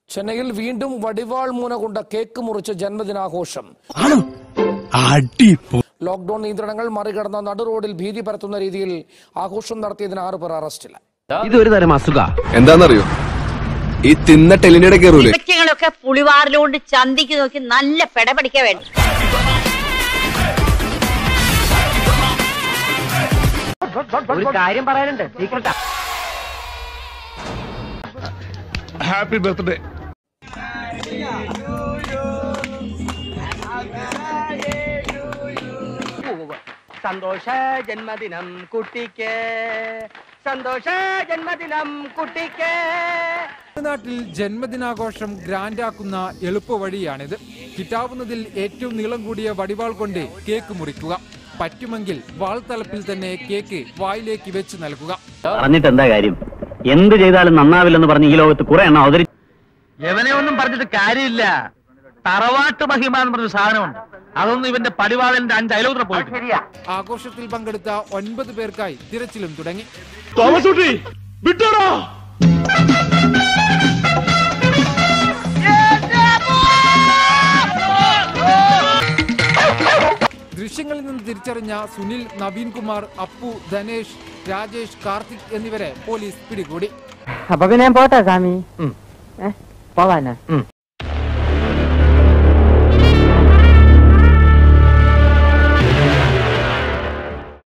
ചെന്നൈയിൽ വീണ്ടും വടിവാൾ മൂന കൊണ്ട് കേക്ക് മുറിച്ച് ജന്മദിനാഘോഷം അടിപൊളി ലോക്ഡൌൺ നിയന്ത്രണങ്ങൾ മറികടന്ന നടു റോഡിൽ ഭീതി പരത്തുന്ന രീതിയിൽ ആഘോഷം നടത്തിയതിന് ആറ് പേർ അറസ്റ്റിൽ ഇതൊരു തരം അസുഖ എന്താന്നറിയോ ഈ തിന്ന ടെലിനിടെ കയറൂലേ ഇവറ്റങ്ങളൊക്കെ പുളിവാറിലോണ്ട് ചന്തിക്ക് നോക്കി നല്ല പെട പഠിക്കാൻ വേണ്ടി ഒരു കാര്യം പറയാനുണ്ട് സീക്രട്ടാ ഹാപ്പി ബർത്ത്ഡേ സന്തോഷ ജന്മദിനം കുട്ടിക്ക് സന്തോഷ ജന്മദിനം കുട്ടിക്ക് തമിഴ്നാട്ടിൽ ജന്മദിനാഘോഷം ഗ്രാൻഡാക്കുന്ന എളുപ്പവഴിയാണിത് കിട്ടാവുന്നതിൽ ഏറ്റവും നീളം കൂടിയ വടിവാൾ കൊണ്ട് കേക്ക് മുറിക്കുക പറ്റുമെങ്കിൽ വാൾ തലപ്പിൽ തന്നെ കേക്ക് വായിലേക്ക് വെച്ച് നൽകുക പറഞ്ഞിട്ട് എന്താ കാര്യം എന്ത് ചെയ്താലും നന്നാവില്ലെന്ന് പറഞ്ഞ് ഈ ലോകത്ത് കുറെ എണ്ണം അവതരി യവനെ ഒന്നും പറഞ്ഞിട്ട് കാര്യമില്ല തറവാട്ട് മഹിമ എന്ന് പറഞ്ഞ സാധനമുണ്ട് അതൊന്നും ഇവന്റെ പടിവാളന്റെ അഞ്ച് അയലോത്ര പോയിട്ട് ആഘോഷത്തിൽ പങ്കെടുത്ത ഒൻപത് പേർക്കായി തിരച്ചിലും തുടങ്ങി ദൃശ്യങ്ങളിൽ നിന്ന് തിരിച്ചറിഞ്ഞ സുനിൽ നവീൻ കുമാർ അപ്പു ധനേഷ് രാജേഷ് കാർത്തിക് എന്നിവരെ പോലീസ് പിടികൂടി അപ്പൊ പിന്നെ ഞാൻ പോട്ടെ സ്വാമി പോവാനാ